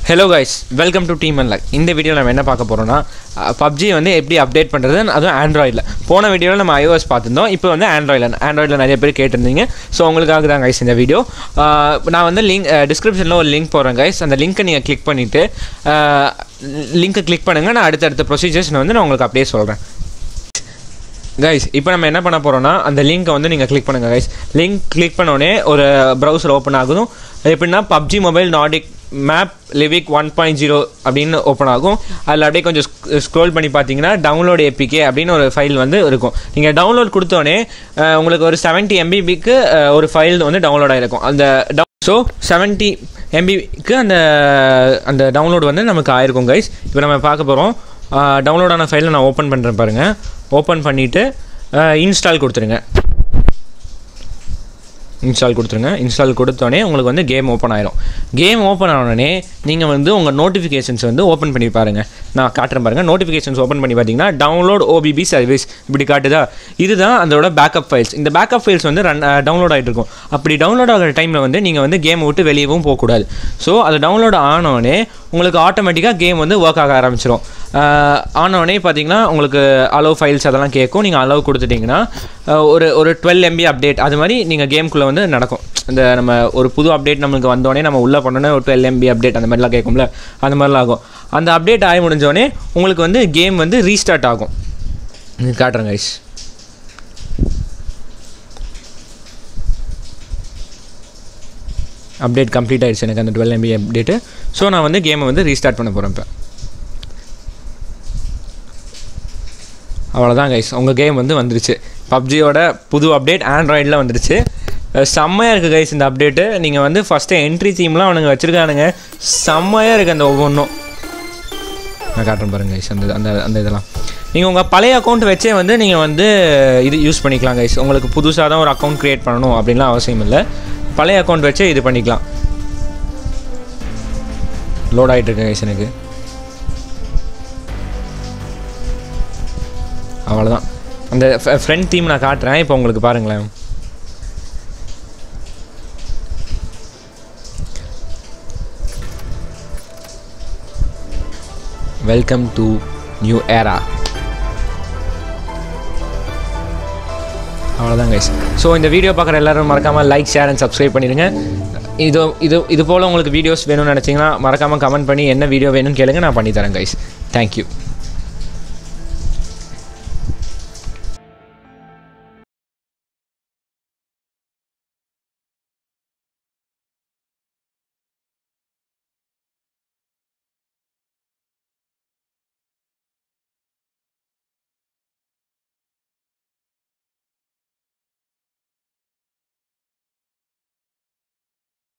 hello guys welcome to team unlock இந்த வீடியோவில் நம்ம என்ன பார்க்க போகிறோம்னா பப்ஜி வந்து எப்படி அப்டேட் பண்ணுறது அதுவும் ஆண்ட்ராய்டில் போன வீடியோவில் நம்ம iOS பார்த்துருந்தோம் இப்போ வந்து ஆண்ட்ராய்டில் ஆண்ட்ராய்டில் நிறைய பேர் கேட்டிருந்தீங்க ஸோ உங்களுக்காக தான் கைஸ் இந்த வீடியோ நான் வந்து லிங்க் டிஸ்கிரிப்ஷனில் ஒரு லிங்க் போடுறேன் கைஸ் அந்த லிங்க்கை நீங்கள் கிளிக் பண்ணிவிட்டு லிங்க்கை கிளிக் பண்ணுங்கள் நான் அடுத்தடுத்த ப்ரொசீஜர்ஸ் வந்து நான் உங்களுக்கு அப்படியே சொல்கிறேன் கைஸ் இப்போ நம்ம என்ன பண்ண போகிறோம்னா அந்த லிங்க்கை வந்து நீங்கள் கிளிக் பண்ணுங்கள் கைஸ் லிங்க் கிளிக் பண்ணோடனே ஒரு ப்ரௌசர் ஓப்பன் ஆகும் எப்படின்னா PUBG mobile Nordic map Livik one point zero அப்படின்னு ஓப்பன் ஆகும் அதில் அப்படியே கொஞ்சம் ஸ்க்ரோல் பண்ணி பார்த்தீங்கன்னா டவுன்லோட் ஏபிகே அப்படின்னு ஒரு ஃபைல் வந்து இருக்கும் நீங்கள் டவுன்லோட் கொடுத்தோடனே அஹ், உங்களுக்கு ஒரு செவன்ட்டி எம்பிபிக்கு ஒரு ஃபைல் வந்து டவுன்லோட் ஆகிருக்கும் அந்த ஸோ செவன்ட்டி எம்பிக்கு அந்த அந்த டவுன்லோட் வந்து நமக்கு ஆயிருக்கும் கைஸ் இப்போ நம்ம பார்க்க போகிறோம் டவுன்லோட் ஆன ஃபைலை நான் ஓப்பன் பண்ணுறேன் பாருங்கள் ஓப்பன் பண்ணிவிட்டு இன்ஸ்டால் கொடுத்துருங்க இன்ஸ்டால் கொடுத்துருங்க இன்ஸ்டால் கொடுத்தோடனே உங்களுக்கு வந்து கேம் ஓப்பன் ஆயிரும் கேம் ஓப்பன் ஆனோடனே நீங்கள் வந்து உங்கள் நோட்டிஃபிகேஷன்ஸ் வந்து ஓப்பன் பண்ணி பாருங்கள் நான் காட்டுறேன் பாருங்கள் நோட்டிஃபிகேஷன்ஸ் ஓப்பன் பண்ணி பார்த்தீங்கன்னா டவுன்லோட் ஓபிபி சர்வீஸ் இப்படி காட்டுதா இதுதான் அதோட பேக்கப் ஃபைல்ஸ் இந்த பேக்கப் ஃபைல்ஸ் வந்து ரன் டவுன்லோட் ஆகிட்டு இருக்கும் அப்படி டவுன்லோட் ஆகிற டைமில் வந்து நீங்கள் வந்து கேமை விட்டு வெளியவும் போகக்கூடாது ஸோ அது டவுன்லோட் ஆனோடனே உங்களுக்கு ஆட்டோமேட்டிக்காக கேம் வந்து ஒர்க் ஆக ஆரம்பிச்சிடும் ஆனோடனே பார்த்தீங்கன்னா உங்களுக்கு அலோவ் ஃபைல்ஸ் அதெல்லாம் கேட்கும் நீங்கள் அலோவ் கொடுத்துட்டிங்கன்னா அஹ், ஒரு ஒரு டுவெல் எம்பி அப்டேட் அது மாதிரி நீங்கள் கேம்குள்ளே வந்து நடக்கும் இந்த நம்ம ஒரு புது அப்டேட் நம்மளுக்கு வந்தோடனே நம்ம உள்ளே பண்ணோன்னே ஒரு டுவெல் எம்பி அப்டேட் அந்த மாதிரிலாம் கேட்கும்ல அந்த மாதிரிலாம் ஆகும் அந்த அப்டேட் ஆகி முடிஞ்சோடனே உங்களுக்கு வந்து கேம் வந்து ரீஸ்டார்ட் ஆகும் இது காட்டுறேன் கைஸ் அப்டேட் கம்ப்ளீட் ஆயிடுச்சு எனக்கு அந்த டுவெல் எம்பி அப்டேட்டு ஸோ நான் வந்து கேமை வந்து ரீஸ்டார்ட் பண்ண போகிறேன் இப்போ அவ்வளோதான் கைஸ் உங்கள் கேம் வந்து வந்துருச்சு பப்ஜியோட புது அப்டேட் ஆண்ட்ராய்டில் வந்துருச்சு அஹ் செம்மையாக இருக்குது கைஸ் இந்த அப்டேட்டு நீங்கள் வந்து ஃபஸ்ட்டு என்ட்ரி தீம்லாம் அவனுங்க வச்சுருக்கானுங்க செம்மையாக இருக்குது அந்த ஒவ்வொன்றும் நான் காட்டுறேன் பாருங்க கைஸ் அந்த அந்த அந்த இதெல்லாம் நீங்கள் உங்கள் பழைய அக்கௌண்ட் வச்சே வந்து நீங்கள் வந்து இது யூஸ் பண்ணிக்கலாம் கைஸ் உங்களுக்கு புதுசாக தான் ஒரு அக்கௌண்ட் க்ரியேட் பண்ணணும் அப்படின்லாம் அவசியம் இல்லை பழைய அக்கௌண்ட் வச்சே இது பண்ணிக்கலாம் லோட் ஆகிட்டு இருக்கு கைஸ் எனக்கு அவ்வளோதான் அந்த ஃப்ரெண்ட் தீம் நான் காட்டுறேன் இப்போ உங்களுக்கு பாருங்களேன் வெல்கம் டு நியூ ஏரா அவ்வளோதான் கைஸ் ஸோ இந்த வீடியோ பார்க்குற எல்லாரும் மறக்காமல் லைக் ஷேர் அண்ட் சப்ஸ்கிரைப் பண்ணிடுங்க இது இது இது போல் உங்களுக்கு வீடியோஸ் வேணும்னு நினச்சிங்கன்னா மறக்காமல் கமெண்ட் பண்ணி என்ன வீடியோ வேணும்னு கேளுங்க நான் பண்ணி தரேன் கைஸ் தேங்க்யூ